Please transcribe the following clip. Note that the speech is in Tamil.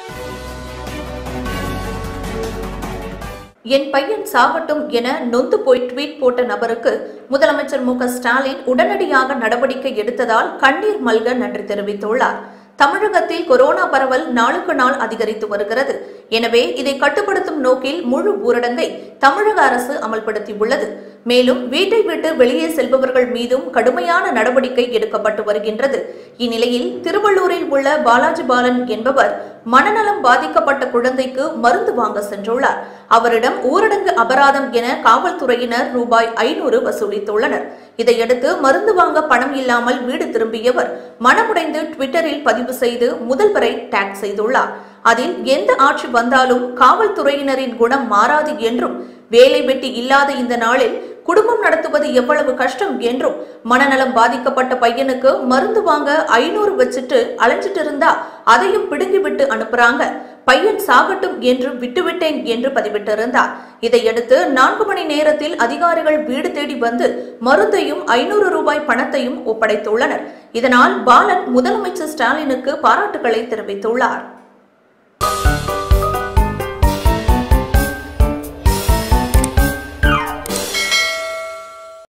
என் பையன் சாகட்டும் என நொந்து போய் ட்வீட் போட்ட நபருக்கு முதலமைச்சர் மு க ஸ்டாலின் உடனடியாக நடவடிக்கை எடுத்ததால் கண்ணீர் மல்க நன்றி தெரிவித்துள்ளார் தமிழகத்தில் கொரோனா பரவல் நாளுக்கு நாள் அதிகரித்து வருகிறது எனவே இதை கட்டுப்படுத்தும் நோக்கில் முழு ஊரடங்கை தமிழக அரசு அமல்படுத்தியுள்ளது மேலும் வீட்டை விட்டு வெளியே செல்பவர்கள் மீதும் கடுமையான நடவடிக்கை எடுக்கப்பட்டு வருகின்றது இந்நிலையில் திருவள்ளூரில் உள்ள பாலாஜி பாலன் என்பவர் மனநலம் பாதிக்கப்பட்ட குழந்தைக்கு மருந்து வாங்க சென்றுள்ளார் அவரிடம் ஊரடங்கு அபராதம் என காவல்துறையினர் ரூபாய் ஐநூறு வசூலித்துள்ளனர் இதையடுத்து மருந்து வாங்க பணம் இல்லாமல் வீடு திரும்பியவர் மனமுடைந்து ட்விட்டரில் பதிவு செய்து முதல்வரை டேக் செய்துள்ளார் அதில் எந்த ஆட்சி வந்தாலும் காவல்துறையினரின் குணம் மாறாது என்றும் வேலை வெட்டி இல்லாத இந்த நாளில் குடும்பம் நடத்துவது எவ்வளவு கஷ்டம் என்றும் மனநலம் பாதிக்கப்பட்ட பையனுக்கு மருந்து வாங்க ஐநூறு வச்சுட்டு அலைஞ்சிட்டு இருந்தா அதையும் பிடுங்கி விட்டு அனுப்புறாங்க பையன் சாகட்டும் என்று விட்டுவிட்டேன் என்று பதிவிட்டிருந்தார் இதையடுத்து நான்கு மணி நேரத்தில் அதிகாரிகள் வீடு தேடி வந்து மருந்தையும் ஐநூறு ரூபாய் பணத்தையும் ஒப்படைத்துள்ளனர் இதனால் பாலன் முதலமைச்சர் ஸ்டாலினுக்கு பாராட்டுகளை தெரிவித்துள்ளார்